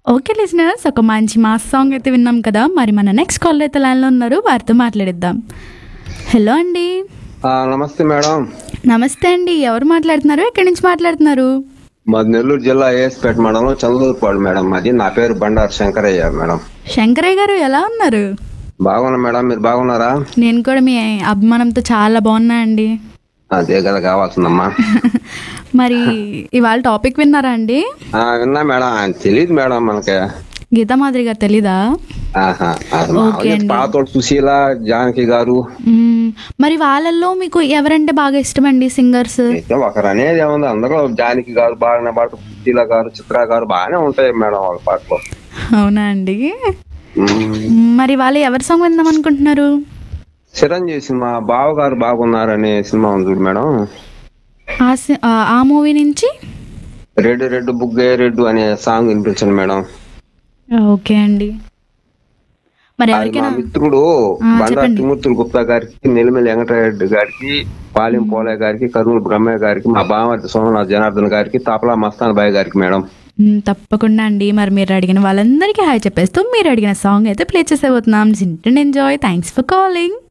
Okay listeners ఒక మంచి mass song అయితే విన్నాం కదా మరి మన నెక్స్ట్ కాల్ అయితే లైన్లో ఉన్నారు వారితో మాట్లాడిద్దాం హలో అండి ఆ, నమస్తే మేడం నమస్తే అండి ఎవరు మాట్లాడుతున్నారు ఎక్కడి నుంచి మాట్లాడుతున్నారు మాది నెల్లూరు జిల్లా ఏఎస్పేట మండలం చంద్రపాడు మేడం మాది నా పేరు బండారు శంకరయ్య మేడం శంకరయ్య గారు ఎలా ఉన్నారు బాగున్నా మేడం మీరు బాగున్నారా నేను కూడా మీ అభిమానంతో చాలా బాగున్నా అండి అదే కదా కావాల్సిందమ్మా మరి ఇవాళ టాపిక్ విన్నారా అండి ఆ, విన్నా మేడం ఆయన తెలియదు మేడం మనకి గీతా మాదిరి గారు తెలీదా ఆహా, అది ఓకే మామూలుగా అండి. పాతోడు సుశీల జానకి గారు మ్మ్. మరి వాళ్ళల్లో మీకు ఎవరంటే బాగా ఇష్టం అండి సింగర్స్ అయితే ఒకరు అనేది ఏముంది అందరూ జానకి గారు బాగానే పాడతారు సుశీల గారు చిత్ర గారు బాగానే ఉంటాయి మేడం వాళ్ళ పాటలు అవునా అండి ఉమ్, మరి వాళ్ళు ఎవరి సాంగ్ విందాం అనుకుంటున్నారు చిరంజీవి సినిమా బావగారు బాగున్నారనే సినిమా ఉంది చూడు మేడం ఆ సి- ఆ- ఆ మూవీ నుంచి రెడ్ రెడ్ బుగ్గే రెడ్ అనే సాంగ్ వినిపించండి మేడం ఓకే అండి మరి అది మా ఎవరికైనా మిత్రుడు ఆ, బండారు చెప్పండి. తిమూర్తులు గుప్తా గారికి నెల్లిమల్లి వెంకటరెడ్డి గారికి పాలెం పోలయ్య గారికి కర్నూలు బ్రహ్మయ్య గారికి మా బామర్తి సోమనాథ్ జనార్దన్ గారికి తాపలా మస్తాన్ బాయ్ గారికి మేడం మ్మ్, తప్పకుండా అండి మరి మీరు అడిగిన వాళ్ళందరికీ హాయ్ చెప్పేస్తూ మీరు అడిగిన సాంగ్ అయితే ప్లే చేసేబోతున్నాం జింటన్ ఎంజాయ్ థ్యాంక్స్ ఫర్ కాలింగ్